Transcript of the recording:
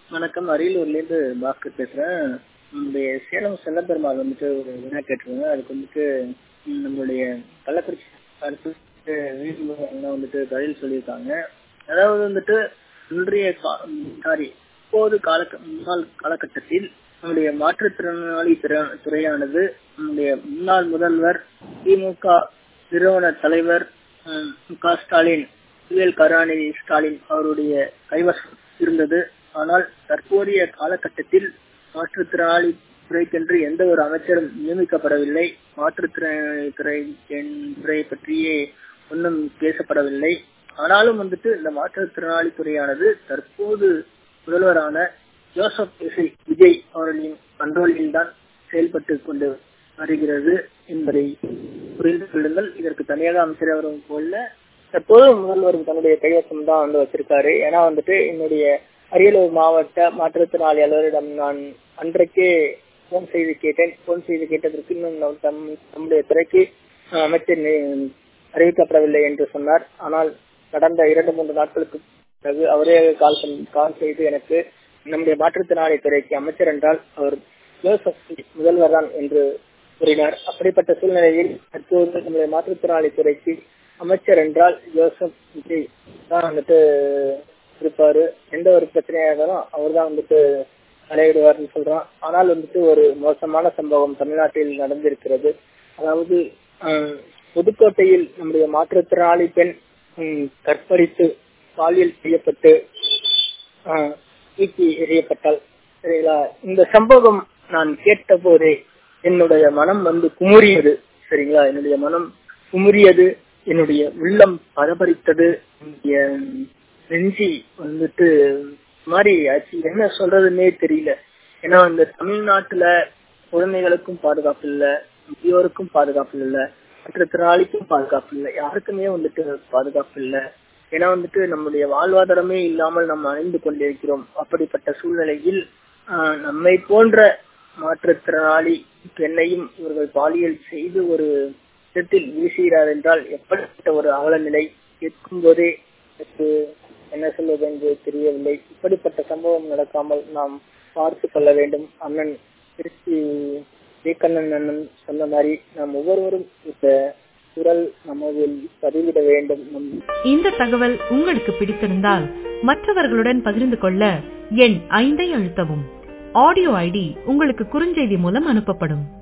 வணக்கம் அரியலூர்லேருந்து பாஸ்கர் பேசுகிறேன் நம்முடைய சேலம் செல்லப்பெருமாள் வந்துட்டு ஒரு வினா கேட்டிருக்காங்க அதுக்கு வந்துட்டு ம், நம்மளுடைய கள்ளக்குறிச்சி அடுத்து வீடு வந்துட்டு பதில் சொல்லியிருக்காங்க அதாவது வந்துட்டு இன்றைய சாரி இப்போது கால முன்னாள் காலகட்டத்தில் நம்முடைய மாற்றுத்திறனாளி துறை- துறையானது நம்முடைய முன்னாள் முதல்வர் திமுக நிறுவன தலைவர் ம், மு க ஸ்டாலின் புயல் கருணாநிதி ஸ்டாலின் அவருடைய கைவசம் இருந்தது ஆனால் தற்போதைய காலகட்டத்தில் மாற்றுத்திறனாளி துறைக்கென்று எந்த ஒரு அமைச்சரும் நியமிக்கப்படவில்லை மாற்றுத்திறனாளி துறை என்- துறை பற்றியே ஒன்றும் பேசப்படவில்லை ஆனாலும் வந்துட்டு இந்த மாற்றுத்திறனாளி துறையானது தற்போது முதல்வரான ஜோசப் எஸ்ஐ விஜய் அவர்களின் கண்ட்ரோலில் தான் செயல்பட்டு கொண்டு வருகிறது என்பதை புரிந்து கொள்ளுங்கள் இதற்கு தனியாக அமைச்சர் அவரும் போல தற்போது முதல்வர் தன்னுடைய கைவசம் தான் வந்து வச்சிருக்காரு ஏன்னா வந்துட்டு என்னுடைய அரியலூர் மாவட்ட மாற்றுத்திறனாளி அலுவலரிடம் நான் அன்றைக்கே போன் செய்து கேட்டேன் போன் செய்து கேட்டதற்கு இன்னும் நம் தம்- நம்முடைய துறைக்கு அஹ், அமைச்சர் நி- அறிவிக்கப்படவில்லை என்று சொன்னார் ஆனால் கடந்த இரண்டு மூன்று நாட்களுக்கு பிறகு அவரே கால் பண்ணி- கால் செய்து எனக்கு நம்முடைய மாற்றுத்திறனாளி துறைக்கு அமைச்சர் என்றால் அவர் ஜோசப் முதல்வர் தான் என்று கூறினார் அப்படிப்பட்ட சூழ்நிலையில் தற்போது நம்முடைய மாற்றுத்திறனாளி துறைக்கு அமைச்சர் என்றால் ஜோசப் விஜய் தான் வந்துட்டு இருப்பாரு எந்த ஒரு பிரச்சனையா இருந்தாலும் அவர் தான் வந்துட்டு தலையிடுவார்னு சொல்றான் ஆனால் வந்துட்டு ஒரு மோசமான சம்பவம் தமிழ்நாட்டில் நடந்திருக்கிறது அதாவது அஹ், புதுக்கோட்டையில் நம்முடைய மாற்றுத்திறனாளி பெண் ம், கற்பழித்து பாலியல் செய்யப்பட்டு ஆஹ், தூக்கி எறியப்பட்டால் சரிங்களா இந்த சம்பவம் நான் கேட்ட போதே என்னுடைய மனம் வந்து குமுறியது சரிங்களா என்னுடைய மனம் குமுறியது என்னுடைய உள்ளம் பரபரித்தது என்னுடைய நெஞ்சி வந்துட்டு ஒரு மாதிரி ஆச்சு என்ன சொல்றதுன்னே தெரியல ஏன்னா இந்த தமிழ்நாட்டுல குழந்தைகளுக்கும் பாதுகாப்பு இல்ல முதியோருக்கும் பாதுகாப்பு இல்ல மாற்றுத்திறனாளிக்கும் பாதுகாப்பு இல்ல யாருக்குமே வந்துட்டு பாதுகாப்பு இல்ல ஏன்னா வந்துட்டு நம்முடைய வாழ்வாதாரமே இல்லாமல் நாம் அணிந்து கொண்டிருக்கிறோம் அப்படிப்பட்ட சூழ்நிலையில் ஆஹ், நம்மை போன்ற மாற்றுத்திறனாளி பெண்ணையும் இவர்கள் பாலியல் செய்து ஒரு இடத்தில் வீசுகிறார் என்றால் எப்படிப்பட்ட ஒரு அவலநிலை கேட்கும் போதே எனக்கு என்ன சொல்வது என்று தெரியவில்லை இப்படிப்பட்ட சம்பவம் நடக்காமல் நாம் பார்த்து கொள்ள வேண்டும் அண்ணன் திருச்சி விவேகண்ணன் அண்ணன் சொன்ன மாதிரி நாம் ஒவ்வொருவரும் இந்த குரல் நமதில் பதிவிட வேண்டும் நம் இந்த தகவல் உங்களுக்கு பிடித்திருந்தால் மற்றவர்களுடன் பகிர்ந்து கொள்ள எண் ஐந்தை அழுத்தவும் ஆடியோ ஐடி உங்களுக்கு குறுஞ்செய்தி மூலம் அனுப்பப்படும்